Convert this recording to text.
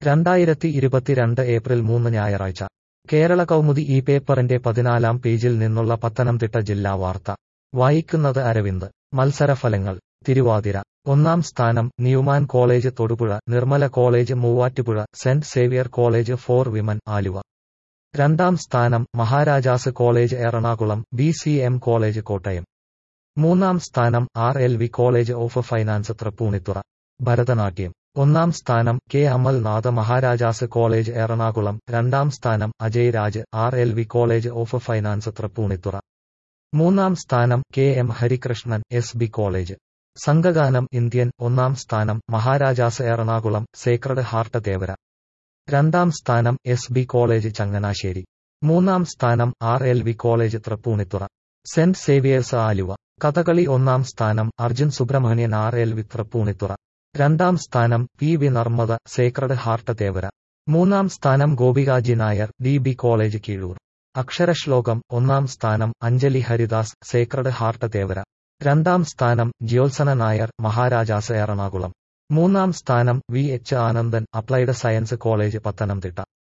രണ്ടായിരത്തി ഇരുപത്തിരണ്ട് ഏപ്രിൽ മൂന്ന് ഞായറാഴ്ച കേരള കൗമുദി ഈ പേപ്പറിന്റെ പതിനാലാം പേജിൽ നിന്നുള്ള പത്തനംതിട്ട ജില്ലാ വാർത്ത വായിക്കുന്നത് അരവിന്ദ് മത്സരഫലങ്ങൾ തിരുവാതിര ഒന്നാം സ്ഥാനം Newman College Thodupuzha Nirmala College Muvattupuzha Saint Xavier College for Women Aluva രണ്ടാം സ്ഥാനം Maharajas College Ernakulam B C M College Kottayam മൂന്നാം സ്ഥാനം R L V College of Finance Tripunithura Bharatanatyam ഒന്നാം സ്ഥാനം കെ അമൽനാഥ് മഹാരാജാസ് കോളേജ് എറണാകുളം രണ്ടാം സ്ഥാനം Ajay Raj R L V College of Finance Tripunithura മൂന്നാം സ്ഥാനം K M Harikrishnan S B College സംഘഗാനം ഇന്ത്യൻ ഒന്നാം സ്ഥാനം മഹാരാജാസ് എറണാകുളം സേക്രഡ് ഹാർട്ട് തേവര രണ്ടാം സ്ഥാനം എസ് ബി കോളേജ് ചങ്ങനാശ്ശേരി മൂന്നാം സ്ഥാനം R L V College Tripunithura Saint Xavier's Aluva Kathakali ഒന്നാം സ്ഥാനം Arjun Subrahmanyan R L V Tripunithura രണ്ടാം സ്ഥാനം P V Narmada Sacred Heart Thevara മൂന്നാം സ്ഥാനം Gopikaji Nair D B College Keezhoor Aksharashlokam ഒന്നാം സ്ഥാനം അഞ്ജലി ഹരിദാസ് സേക്രഡ് ഹാർട്ട് തേവര രണ്ടാം സ്ഥാനം ജ്യോത്സന നായർ മഹാരാജാസ് എറണാകുളം മൂന്നാം സ്ഥാനം V H Anandan Applied Science College Pathanamthitta